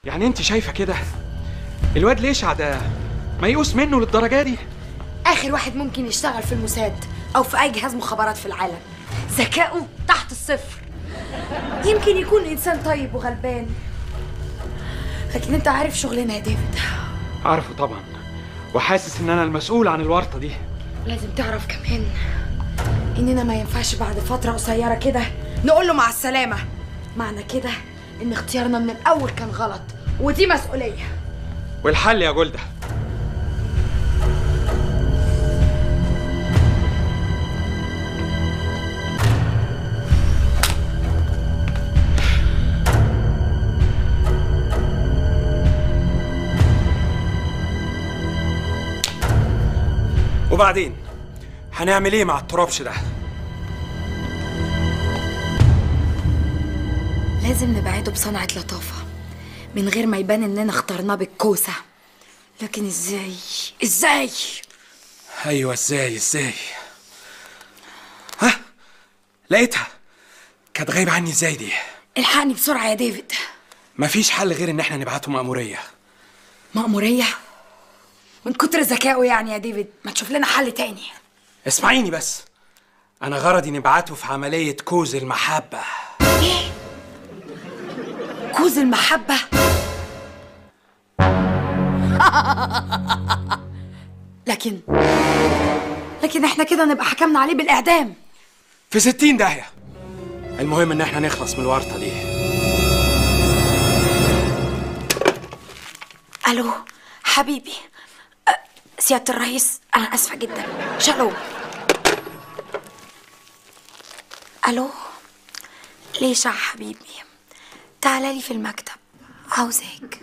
يعني انت شايفه كده الواد ليشع ده ميؤوس منه للدرجه دي اخر واحد ممكن يشتغل في الموساد او في اي جهاز مخابرات في العالم ذكائه تحت الصفر يمكن يكون انسان طيب وغلبان لكن انت عارف شغلنا يا ديفيد عارفه طبعا وحاسس ان انا المسؤول عن الورطه دي لازم تعرف كمان اننا ما ينفعش بعد فتره قصيره كده نقول له مع السلامه معنى كده ان اختيارنا من الاول كان غلط ودي مسؤوليه والحل يا جلده وبعدين هنعمل ايه مع الترابش ده لازم نبعده بصنعة لطافة من غير ما يبان اننا اخترناه بالكوسة لكن ازاي ازاي ايوه ازاي ازاي ها لقيتها كانت غايبه عني ازاي دي الحقني بسرعة يا ديفيد مفيش حل غير ان احنا نبعته مأمورية مأمورية من كتر ذكائه يعني يا ديفيد ما تشوف لنا حل تاني اسمعيني بس انا غرضي نبعته في عملية كوز المحبة ايه كوز المحبة لكن لكن احنا كده نبقى حكمنا عليه بالإعدام في ستين داهية المهم ان احنا نخلص من الورطة دي الو حبيبي أه، سيادة الرئيس أنا آسفة جدا شالوم الو ليش يا حبيبي تعالى لي في المكتب عاوزاك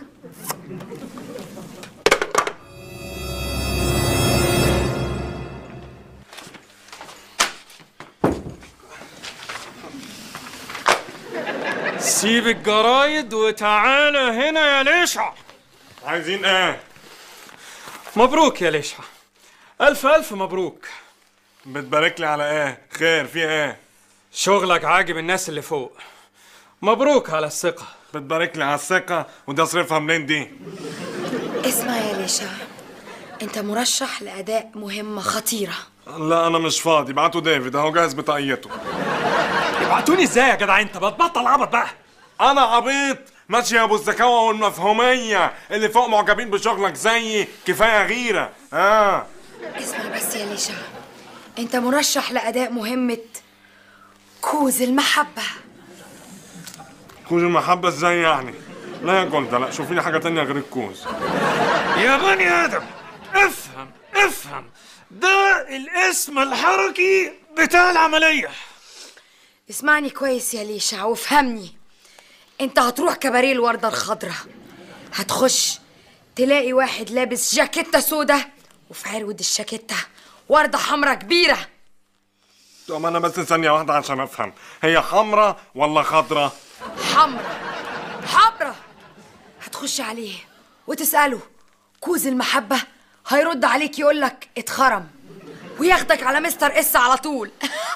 سيب الجرايد وتعالى هنا يا ليشع عايزين ايه؟ مبروك يا ليشع ألف ألف مبروك بتبارك لي على ايه؟ خير في ايه؟ شغلك عاجب الناس اللي فوق مبروك على الثقة بتبارك لي على الثقة ودي اصرفها منين دي؟ اسمع يا ليشا أنت مرشح لأداء مهمة خطيرة لا انا مش فاضي بعتوا ديفيد اهو جاهز بطاقيته ابعتوني ازاي يا جدع انت بتبطل عبط بقى انا عبيط ماشي يا ابو الذكاوة والمفهومية اللي فوق معجبين بشغلك زيي كفاية غيرة اه اسمع بس يا ليشا أنت مرشح لأداء مهمة كوز المحبة كوز المحبة ازاي يعني؟ لا يا جولدا لا شوفي لي حاجة تانية غير الكوز يا بني ادم افهم افهم ده الاسم الحركي بتاع العملية اسمعني كويس يا ليشا وافهمني انت هتروح كباريه الوردة الخضراء هتخش تلاقي واحد لابس جاكيتة سودا وفي عرود الجاكيتة وردة حمرا كبيرة طب انا بس ثانية واحدة عشان افهم هي حمرا ولا خضرا؟ حمرا حمرا هتخش عليه وتسأله كوز المحبة هيرد عليك يقولك اتخرم وياخدك على مستر اس على طول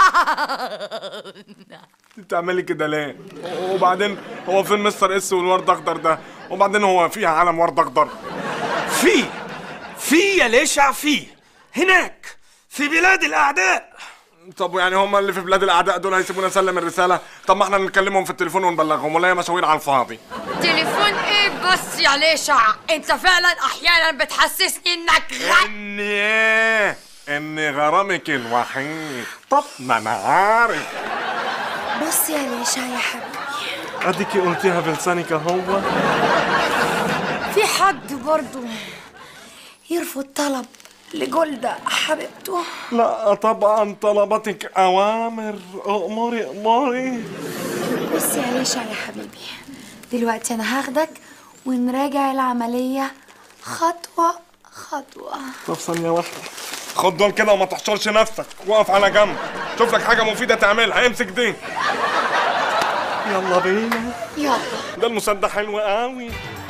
بتعملي كده ليه؟ وبعدين هو فين مستر اس والورد اخضر ده؟ وبعدين هو فيها علم ورد اخضر؟ في في يا ليشع في هناك في بلاد الاعداء طب يعني هم اللي في بلاد الاعداء دول هيسيبونا نسلم الرساله؟ طب ما احنا نكلمهم في التليفون ونبلغهم ولا هي مشاوير على الفاضي؟ تليفون ايه بس يا ليشع انت فعلا احيانا بتحسسني انك غ... اني ايه؟ اني غرامك الوحيد طب ما انا عارف بص يا ليشع يا حبيبي اديكي قلتيها بلسانك هو في حد برضو يرفض طلب لجلدة حبيبته لا طبعا طلباتك اوامر اموري اموري بص يا ليشع يا حبيبي دلوقتي انا هاخدك ونراجع العملية خطوة خطوة طب ثانيه واحده خد دول كده وما تحشرش نفسك وقف على جنب شوف لك حاجه مفيده تعملها امسك دي يلا بينا يلا ده المسدح حلو قوي